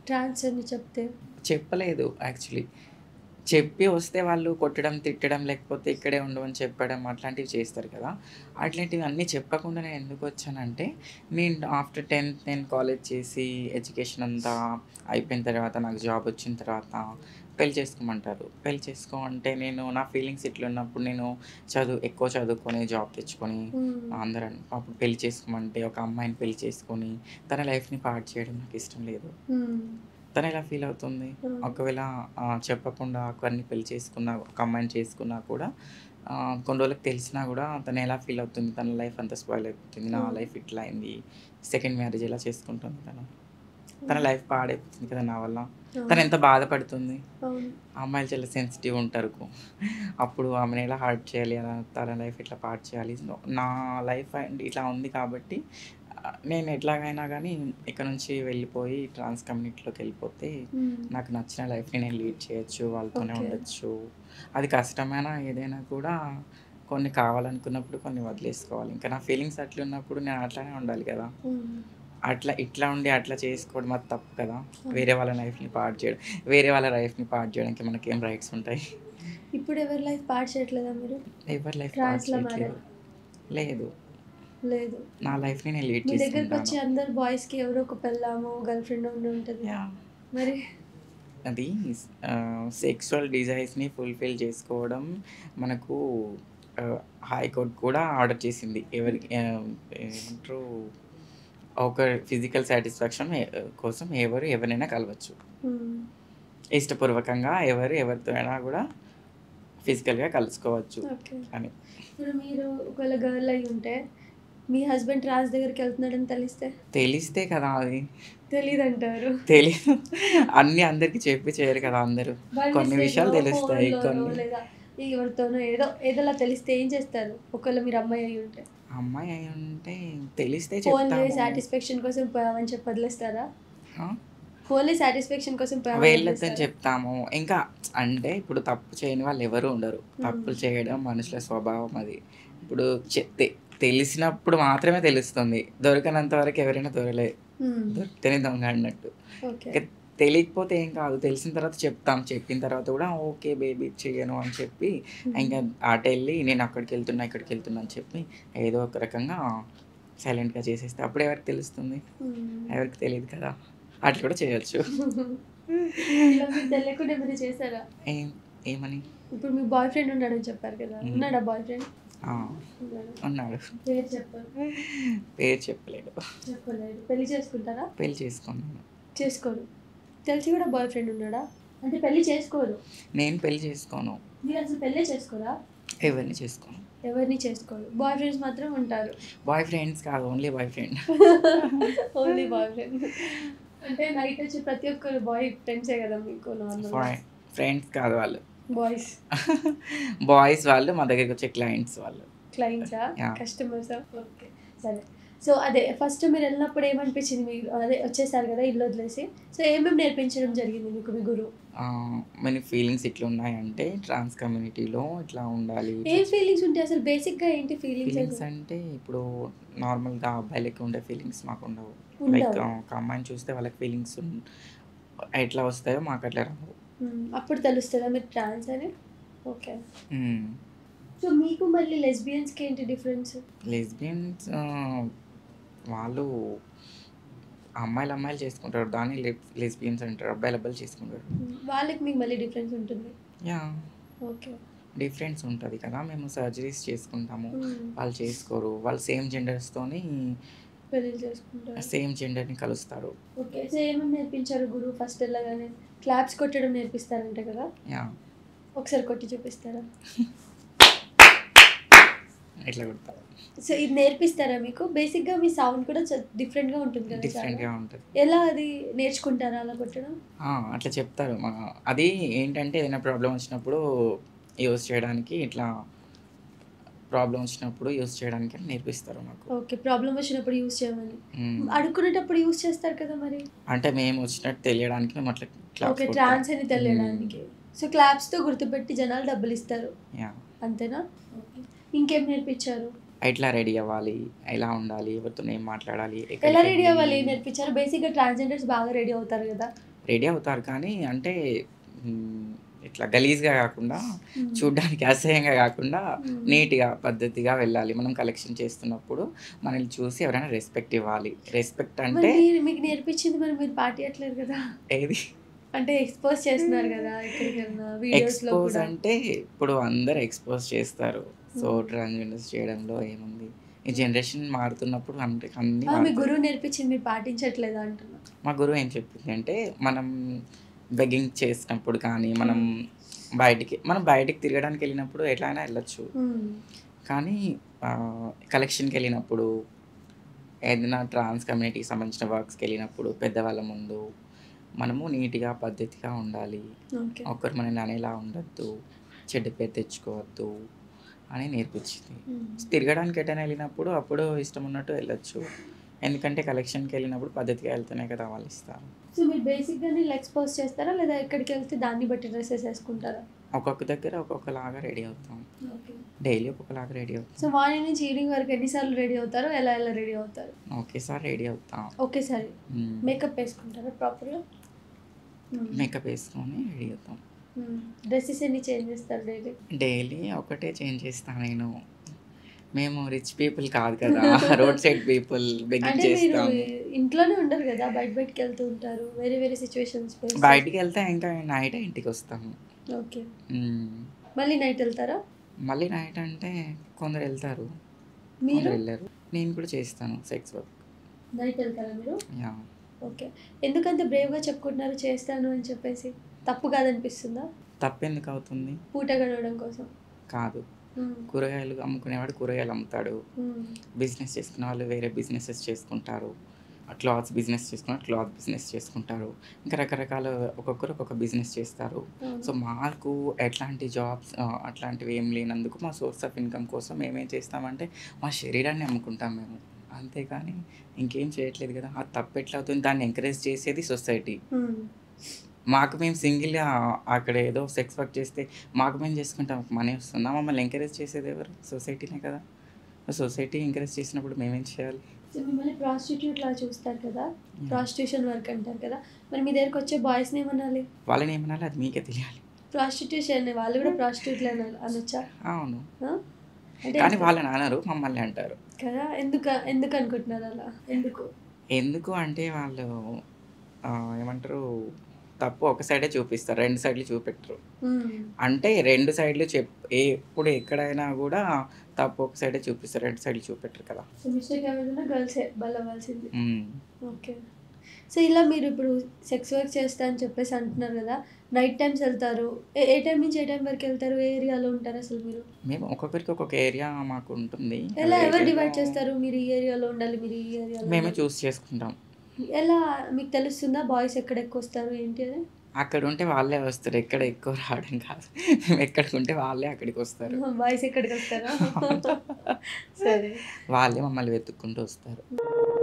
ట్రాన్స్ అని చెప్తే చెప్పలేదు యాక్చువల్లీ చెప్పి వస్తే వాళ్ళు కొట్టడం తిట్టడం లేకపోతే ఇక్కడే ఉండమని చెప్పడం అట్లాంటివి చేస్తారు కదా అట్లాంటివి అన్నీ చెప్పకుండా నేను ఎందుకు వచ్చానంటే నేను ఆఫ్టర్ టెన్త్ నేను కాలేజ్ చేసి ఎడ్యుకేషన్ అంతా అయిపోయిన తర్వాత నాకు జాబ్ వచ్చిన తర్వాత పెళ్లి చేసుకోమంటారు పెళ్లి చేసుకో అంటే నేను నా ఫీలింగ్స్ ఇట్లున్నప్పుడు నేను చదువు ఎక్కువ చదువుకొని జాబ్ తెచ్చుకొని అందరూ అన్- అప్పుడు పెళ్లి చేసుకోమంటే ఒక అమ్మాయిని పెళ్లి చేసుకొని తన లైఫ్ని పాడు చేయడం నాకు ఇష్టం లేదు తను ఎలా ఫీల్ అవుతుంది Hmm. ఒకవేళ ఆ, చెప్పకుండా ఒకరిని పెళ్లి చేసుకున్నా ఒక అమ్మాయిని చేసుకున్నా కూడా ఆ, కొన్ని రోజులకు తెలిసినా కూడా తను ఎలా ఫీల్ అవుతుంది తన లైఫ్ అంతా స్పాయిల్ అయిపోతుంది నా Hmm. లైఫ్ ఇట్లా అయింది సెకండ్ మ్యారేజ్ ఎలా చేసుకుంటుంది తను తన లైఫ్ పాడైపోతుంది కదా నా వల్ల తను ఎంత బాధపడుతుంది అవును ఆ అమ్మాయిలు చాలా సెన్సిటివ్ ఉంటారు అప్పుడు ఆమెను ఎలా హార్ట్ చేయాలి అలా తన లైఫ్ ఎట్లా పార్ట్ చేయాలి నా లైఫ్ అండ్ ఇట్లా ఉంది కాబట్టి ఆ, నేను ఎట్లాగైనా కానీ ఇక్కడ నుంచి వెళ్ళిపోయి ట్రాన్స్ కమ్యూనిటీలోకి వెళ్ళిపోతే మ్మ్. నాకు నచ్చిన లైఫ్ని నేను లీడ్ చేయొచ్చు వాళ్ళతోనే Okay. ఉండొచ్చు అది కష్టమైనా ఏదైనా కూడా కొన్ని కావాలనుకున్నప్పుడు కొన్ని వదిలేసుకోవాలి ఇంకా నా ఫీలింగ్స్ అట్లా ఉన్నప్పుడు నేను అట్లానే ఉండాలి కదా మ్మ్. అట్లా ఇట్లా ఉండి అట్లా చేసుకోవడం అది తప్పు కదా వేరే వాళ్ళ లైఫ్ని పాడు చేయడం వేరే వాళ్ళ లైఫ్ని పాడు చేయడానికి మనకి ఏం రైట్స్ ఉంటాయి ఇప్పుడు ఎవరి లైఫ్ పాడు చేయట్లేదా మీరు ఎవరి లైఫ్ Trans పాడు లో చేయట్లేదు లేదు లేదు నా లైఫ్ని నేను లీడ్ మీ దగ్గరికి వచ్చి చేసుకుంటాను అందరు బాయ్స్ కి ఎవరో ఒక పెళ్ళామో గర్ల్ ఫ్రెండ్ ఉండి ఉంటుంది Yeah. మరి అది సెక్సువల్ డిజైర్స్ని ఫుల్ఫిల్ చేసుకోవడం మనకు హైకోర్టు కూడా ఆర్డర్ చేసింది ఎవరికి ఆ, ఏమంటారు ఒక ఫిజికల్ సాటిస్ఫాక్షన్ కోసం ఎవరు ఎవరైనా కలవచ్చు మ్మ్. ఇష్టపూర్వకంగా ఎవరు ఎవరితో అయినా కూడా ఫిజికల్గా కలుసుకోవచ్చు ఓకే అని ఇప్పుడు మీరు ఒకవేళ గర్ల్ అయి ఉంటే మీ హస్బెండ్ ట్రాన్స్ దగ్గరికి వెళ్తున్నాడని తెలిస్తే తెలిస్తే కదా అది తెలియదు అంటారు తెలియదు అన్ని అందరికి చెప్పి చేయరు కదా అందరూ కొన్ని విషయాలు తెలుస్తాయి కొన్ని లేదా ఎవరితోనో ఏదో ఏదోలా తెలిస్తే ఏం చేస్తారు ఒకవేళ మీరు అమ్మాయి అయి ఉంటే అమ్మాయి అయి ఉంటే తెలిస్తే ఓన్లీ చెప్తాము సాటిస్ఫాక్షన్ కోసం పోయామని చెప్పి వదిలేస్తారా హా? ఓన్లీ సాటిస్ఫాక్షన్ కోసం పోయామని వెళ్ళొద్దని వదిలేస్తారా? చెప్తాము ఇంకా అంటే ఇప్పుడు తప్పు చేయని వాళ్ళు ఎవరు ఉండరు తప్పులు చేయడం మనుషుల స్వభావం అది ఇప్పుడు చె- తె- తెలిసినప్పుడు మాత్రమే తెలుస్తుంది దొరకనంత వరకు ఎవరైనా దొరలే మ్మ్. దొరికితేనే దొంగ అన్నట్టు ఓకే ఇంకా తెలియకపోతే ఏం కాదు తెలిసిన తర్వాత చెప్తాం చెప్పిన తర్వాత కూడా ఓకే బేబీ చేయను అని చెప్పి ఇంకా అటు వెళ్ళి నేను అక్కడికి వెళ్తున్నా ఇక్కడికి వెళ్తున్నా అని చెప్పి ఏదో ఒక రకంగా సైలెంట్గా చేసేస్తే అప్పుడు ఎవరికి తెలుస్తుంది మ్మ్. ఎవరికి తెలియదు కదా అట్లా కూడా చేయొచ్చు ఇలా మీరు తెలియకుండా మీరు చేశారా ఏం ఏమని ఇప్పుడు మీ బాయ్ ఫ్రెండ్ ఉన్నాడని చెప్పారు కదా మ్మ్. ఉన్నాడా బాయ్ ఫ్రెండ్ ఆ, ఉన్నాడు పేరు చెప్పారు పేరు చెప్పలేడు చెప్పలేదు పెళ్లి చేసుకుంటారా పెళ్లి చేసుకున్నాను చేసుకోరు తెలిసి కూడా బాయ్ ఫ్రెండ్ ఉన్నాడా అంటే పెళ్లి చేసుకోరు నేను పెళ్లి చేసుకోను మీరు అసలు పెళ్ళే చేసుకోరా ఎవరిని చేసుకోను ఎవరిని చేసుకోరు బాయ్ ఫ్రెండ్స్ మాత్రం ఉంటారు బాయ్ ఫ్రెండ్స్ కాదు only boy friend only boy friend అంటే నైట్ వచ్చి ప్రతి ఒక్కరు బాయ్ ఫ్రెండ్సే కదా మీకు నార్మల్ ఫ్రెండ్స్ కాదు వాళ్ళు బాయ్స్ బాయ్స్ వాళ్ళు మా దగ్గరికి వచ్చే క్లయింట్స్ వాళ్ళు క్లయింట్సా Yeah. కస్టమర్సా ఓకే సరే సో అదే ఫస్ట్ మీరు వెళ్ళినప్పుడు ఏమనిపించింది మీరు అదే వచ్చేసారు కదా ఇల్లు వదిలేసి సో ఏమేమి నేర్పించడం జరిగింది మీకు మీ గురువు మన ఫీలింగ్స్ ఇట్లా ఉన్నాయంటే ట్రాన్స్ కమ్యూనిటీలో ఇట్లా ఉండాలి ఏం ఫీలింగ్స్ ఉంటాయి అసలు బేసిక్గా ఏంటి ఫీలింగ్స్ ఫీలింగ్స్ అంటే ఇప్పుడు నార్మల్గా అబ్బాయిలకి ఉండే ఫీలింగ్స్ మాకు ఉండవు ఉండవు. లైక్ ఒక అమ్మాయిని చూస్తే వాళ్ళకి ఫీలింగ్స్ ఎట్లా వస్తాయో మాకు అట్లా రావు అప్పుడు తెలుస్తుందా మీరు ట్రాన్స్ అని ఓకే మ్మ్. సో మీకు మళ్ళీ లెస్బియన్స్కి ఏంటి డిఫరెన్స్ లెస్బియన్స్ వాళ్ళు అమ్మాయిలు అమ్మాయిలు చేసుకుంటారు దాన్ని లెస్బియన్స్ అంటారు అబ్బాయిలు అబ్బాయిలు చేసుకుంటారు వాళ్ళకి మీకు మళ్ళీ డిఫరెన్స్ ఉంటుంది యా ఓకే డిఫరెన్స్ ఉంటుంది కదా మేము సర్జరీస్ చేసుకుంటాము వాళ్ళు చేసుకోరు వాళ్ళు సేమ్ జెండర్స్తోని పెళ్లి చేసుకుంటారు సేమ్ జెండర్ని కలుస్తారు ఓకే సో ఏమేమి నేర్పించారు గురువు ఫస్ట్ వెళ్ళగానే క్లాప్స్ కొట్టడం నేర్పిస్తారంట కదా యా ఒకసారి కొట్టి చూపిస్తారా ఇట్లా కొడతారు సో ఇది నేర్పిస్తారా మీకు బేసిక్గా మీ సౌండ్ కూడా డిఫరెంట్గా ఉంటుంది కదా చాలా. డిఫరెంట్గా ఉంటుంది ఎలా అది నేర్చుకుంటారా అలా కొట్టడం ఆ, అట్లా చెప్తారు మా అది ఏంటంటే ఏదైనా ప్రాబ్లం వచ్చినప్పుడు యూస్ చేయడానికి ఇట్లా ప్రాబ్లం వచ్చినప్పుడు యూస్ చేయడానికి అని నేర్పిస్తారు మాకు ఓకే ప్రాబ్లం వచ్చినప్పుడు యూస్ చేయమని మ్మ్. అడుక్కునేటప్పుడు యూస్ చేస్తారు కదా మరి అంటే మేము వచ్చినట్టు తెలియడానికి మేము అట్లా claps ఓకే కొడతాం. ట్రాన్స్ అని తెలియడానికి సో క్లాప్స్తో గుర్తుపెట్టి జనాలు డబ్బులు ఇస్తారు యా అంతేనా ఓకే ఇంకేం నేర్పించారు ఎట్లా రెడీ అవ్వాలి ఎలా ఉండాలి ఎవరితో ఏం మాట్లాడాలి ఎలా ఎక్కడికి రెడీ అవ్వాలి వెళ్ళి- నేర్పించారు బేసిక్గా ట్రాన్స్జెండర్స్ బాగా రెడీ అవుతారు కదా రెడీ అవుతారు కానీ అంటే మ్, ఇట్లా గలీజ్గా కాకుండా మ్మ్. చూడ్డానికి అసహ్యంగా కాకుండా మ్మ్. నీట్గా పద్ధతిగా వెళ్ళాలి మనం కలెక్షన్ చేస్తున్నప్పుడు మనల్ని చూసి ఎవరైనా రెస్పెక్ట్ ఇవ్వాలి రెస్పెక్ట్ మరి అంటే మీరు- మీకు నేర్పించింది మరి మీరు పార్టీ అట్లేదు కదా ఏది అంటే ఎక్స్పోజ్ చేస్తున్నారు కదా ఎక్కడికైనా వీడియోస్ లో ఎక్స్పోజ్ కూడా అంటే ఇప్పుడు అందరు ఎక్స్పోజ్ చేస్తారు సో మ్మ్. ట్రాన్స్జెండర్స్ చేయడంలో ఏముంది ఈ జనరేషన్ మారుతున్నప్పుడు అంటే అన్ని ఆ, మీ మారుతాయి. గురువు నేర్పించింది మీరు పాటించట్లేదా అంటున్నా మా గురువు ఏం చెప్పింది అంటే మనం బెగ్గింగ్ చేసినప్పుడు కానీ మనం బయటికి మనం బయటికి తిరగడానికి వెళ్ళినప్పుడు ఎట్లయినా వెళ్ళొచ్చు మ్మ్. కానీ కలెక్షన్కి వెళ్ళినప్పుడు ఏదైనా ట్రాన్స్ కమ్యూనిటీకి సంబంధించిన వర్క్స్కి వెళ్ళినప్పుడు పెద్దవాళ్ళ ముందు మనము నీట్గా పద్ధతిగా ఉండాలి ఓకే ఒకరు మనల్ని అనేలా ఉండొద్దు చెడ్డ పేరు తెచ్చుకోవద్దు అని నేర్పించింది మ్మ్. తిరగడానికి ఎటైనా వెళ్ళినప్పుడు అప్పుడు ఇష్టం ఉన్నట్టు వెళ్ళొచ్చు ఎందుకంటే కలెక్షన్కి వెళ్ళినప్పుడు పద్ధతిగా వెళ్తేనే కదా వాళ్ళు ఇస్తారు సో మీరు బేసిక్ గా నీళ్ళు ఎక్స్పోజ్ చేస్తారా లేదా ఎక్కడికి వెళ్తే దాన్ని బట్టి డ్రెస్సెస్ వేసుకుంటారా ఒక్కొక్క దగ్గర ఒక్కొక్కలాగా రెడీ అవుతాం ఓకే డైలీ ఒక్కొక్కలాగా రెడీ అవుతాం సో మార్నింగ్ నుంచి ఈవినింగ్ వరకు ఎన్నిసార్లు రెడీ అవుతారు ఎలా ఎలా రెడీ అవుతారు ఒకేసారి రెడీ అవుతాం ఒకేసారి మేకప్ వేసుకుంటారా ప్రాపర్గా మేకప్ వేసుకొని రెడీ అవుతాం డ్రెస్సెస్ ఎన్ని చేంజ్ చేస్తారు డైలీ డైలీ ఒకటే చేంజ్ చేస్తాను నేను మేము రిచ్ పీపుల్ కాదు కదా రోడ్ సైడ్ పీపుల్ బెగ్గింగ్ అంటే మీరు చేస్తాం ఇంట్లోనే ఉండరు కదా బయట బయటకి వెళ్తూ ఉంటారు వేరే వేరే సిచ్యువేషన్స్ బయటికి వెళ్తే ఇంకా నైట్ ఇంటికి వస్తాము ఓకే మ్మ్. మళ్ళీ నైట్ వెళ్తారా మళ్ళీ నైట్ అంటే కొందరు వెళ్తారు మీరు కొందరు వెళ్ళారు నేను కూడా చేస్తాను సెక్స్ వర్క్ నైట్ వెళ్తారా మీరు యా ఓకే ఎందుకంత బ్రేవ్గా చెప్పుకుంటున్నారు చేస్తాను అని చెప్పేసి తప్పు కాదనిపిస్తుందా తప్పెందుకు అవుతుంది పూట గడవడం కోసం కాదు మ్మ్. కూరగాయలు అమ్ముకునేవాడు కూరగాయలు అమ్ముతాడు మ్మ్. బిజినెస్ చేసుకునే వాళ్ళు వేరే బిజినెసెస్ చేసుకుంటారు క్లాత్స్ బిజినెస్ చేసుకున్న క్లాత్ బిజినెస్ చేసుకుంటారు ఇంకా రకరకాల ఒక్కొక్కరు ఒక్కొక్క బిజినెస్ చేస్తారు అవును. సో మాకు ఎట్లాంటి జాబ్స్ అట్లాంటివి ఏం లేనందుకు మా సోర్స్ ఆఫ్ ఇన్కమ్ కోసం మేమేం చేస్తామంటే మా శరీరాన్ని అమ్ముకుంటాం మేము అంతేకాని ఇంకేం చేయట్లేదు కదా ఆ తప్పు ఎట్లా అవుతుంది దాన్ని ఎంకరేజ్ చేసేది సొసైటీ మ్మ్. మాకు మేము సింగిల్గా అక్కడ ఏదో సెక్స్ వర్క్ చేస్తే మాకు మేము చేసుకుంటాం మనీ వస్తుందా మమ్మల్ని ఎంకరేజ్ చేసేది ఎవరు సొసైటీనే కదా సొసైటీ ఎంకరేజ్ చేసినప్పుడు మేమేం చేయాలి సో మిమ్మల్ని ప్రాస్టిట్యూట్ లా చూస్తారు కదా ప్రాస్టిట్యూషన్ వర్క్ అంటారు కదా మరి మీ దగ్గరకు వచ్చే బాయ్స్ని ఏమనాలి వాళ్ళని ఏమనాలి అది మీకే తెలియాలి ప్రాస్టిట్యూషన్ వాళ్ళు కూడా ప్రాస్టిట్యూట్లు అనాలి అనొచ్చా అవును ఆ? అంటే కానీ వాళ్ళని అనరు మమ్మల్ని అంటారు కదా ఎందుకు ఎందుకు అనుకుంటున్నారు అలా ఎందుకు ఎందుకు అంటే వాళ్ళు ఆ, ఏమంటారు తప్పు ఒక సైడే చూపిస్తారు రెండు సైడ్లు చూపెట్టరు మ్మ్. అంటే రెండు సైడ్లు చెప్ ఎప్పుడు ఎక్కడైనా కూడా తప్పు ఒక సైడే చూపిస్తారు రెండు సైడ్లు చూపెట్టరు కదా సో మిస్టేక్ ఏమైనా గర్ల్సే బలవ్వాల్సింది మ్మ్. ఓకే సో ఇలా మీరు ఇప్పుడు సెక్స్ వర్క్ చేస్తా అని చెప్పేసి అంటున్నారు కదా నైట్ టైమ్స్ వెళ్తారు ఏ ఏ టైం నుంచి ఏ టైం వరకు వెళ్తారు ఏ ఏరియాలో ఉంటారు అసలు మీరు మేము ఒక్కొక్కరికి ఒక్కొక్క ఏరియా మాకు ఉంటుంది ఎలా ఆ ఎవరు ఏరియాలో డివైడ్ చేస్తారు మీరు ఈ ఏరియాలో ఉండాలి మీరు ఈ ఏరియాలో మేమే ఉండాలి. చూస్ చేసుకుంటాం ఎలా మీకు తెలుస్తుందా బాయ్స్ ఎక్కడ ఎక్కువ వస్తారు ఏంటి అని అక్కడ ఉంటే వాళ్ళే వస్తారు ఎక్కడ ఎక్కువ రావడం కాదు మేము ఎక్కడికి ఉంటే వాళ్ళే అక్కడికి వస్తారు బాయ్స్ ఎక్కడికి వస్తారా సరే వాళ్ళే మమ్మల్ని వెతుక్కుంటూ వస్తారు